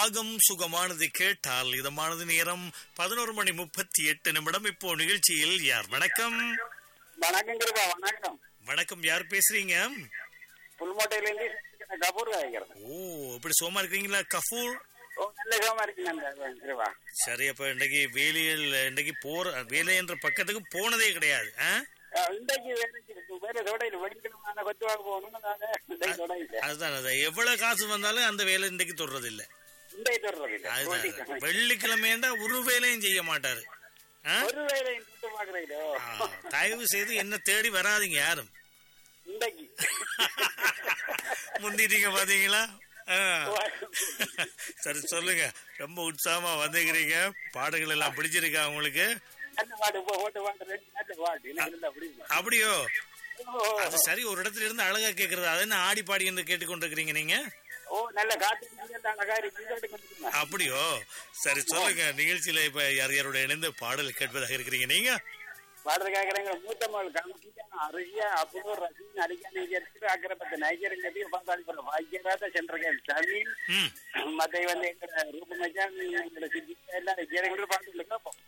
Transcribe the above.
ராகம் சுகமானது கேட்டால் இதமானது நேரம் பதினோரு மணி முப்பத்தி எட்டு நிமிடம் இப்போ நிகழ்ச்சியில் யார் வணக்கம் வணக்கம் கிருபா வணக்கம் வணக்கம் யார் பேசுறீங்க புல்மோட்டையில இருந்து கபூர் காய்க்கிறது ஓ இப்படி சோமா இருக்கீங்களா கஃபூர் ஓ நல்ல சோமா இருக்கு கிருபா சரி அப்ப இன்னைக்கு வேலையில் இன்னைக்கு போற வேலை என்ற பக்கத்துக்கு போனதே கிடையாது ஆ? அஹ் இன்றைக்கு வேலைக்கு இருக்கு வேற தொடையில் வெடிக்கணுமான கொத்து வாங்க போகணும் நாங்க இன்றைக்கு தொடையில் அதுதான் அது எவ்வளவு காசு வந்தாலும் அந்த வேலை இன்னைக்கு தொடர்றது இல்ல இன்றைக்கு தொடர்றது இல்லை அதுதான் வெள்ளிக்கிழமைண்டா ஒரு வேலையும் செய்ய மாட்டாரு ஆ? ஒரு வேலை சுத்த பாக்குறீங்களோ ஆ, தயவு செய்து என்ன தேடி வராதீங்க யாரும் இன்றைக்கு முந்திட்டீங்க பாத்தீங்களா ஆ. சரி சொல்லுங்க ரொம்ப உற்சாகமா வந்துக்கிறீங்க பாடல்கள் எல்லாம் பிடிச்சிருக்கா உங்களுக்கு நல்ல பாட்டு போ ஓட்டு பாட்டு ரெண்டு நல்ல பாட்டு எனக்கு இல்லை அப்படி இல்லை. அப்படியோ ஓ, அது சரி ஒரு இடத்துல இருந்து அழகா கேக்குறது அது என்ன ஆடி பாடி என்று கேட்டுக்கொண்டிருக்கிறீங்க நீங்க ஓ நல்ல காத்து நல்ல அழகா இருக்கு கேட்டு கொண்டிருக்கேன். அப்படியோ சரி சொல்லுங்க நிகழ்ச்சியில இப்ப யார் யாரோட இணைந்து பாடல் கேட்பதாக இருக்கிறீங்க நீங்க பாடல் கேட்கறேங்க மூத்த மகள் கமிட்டியா அருகியா அப்போ ரசீன் அடிக்கா நைஜர் அக்கரப்பட்ட நைஜர் கட்டி பார்த்தாலும் இப்போ பாக்கியராத சென்றிருக்கேன் தமிழ் ம் மத்த வந்து எங்க ரூப மச்சான் எங்களோட சித்தி எல்லாம் கேட்கறது பாட்டு கேட்போம்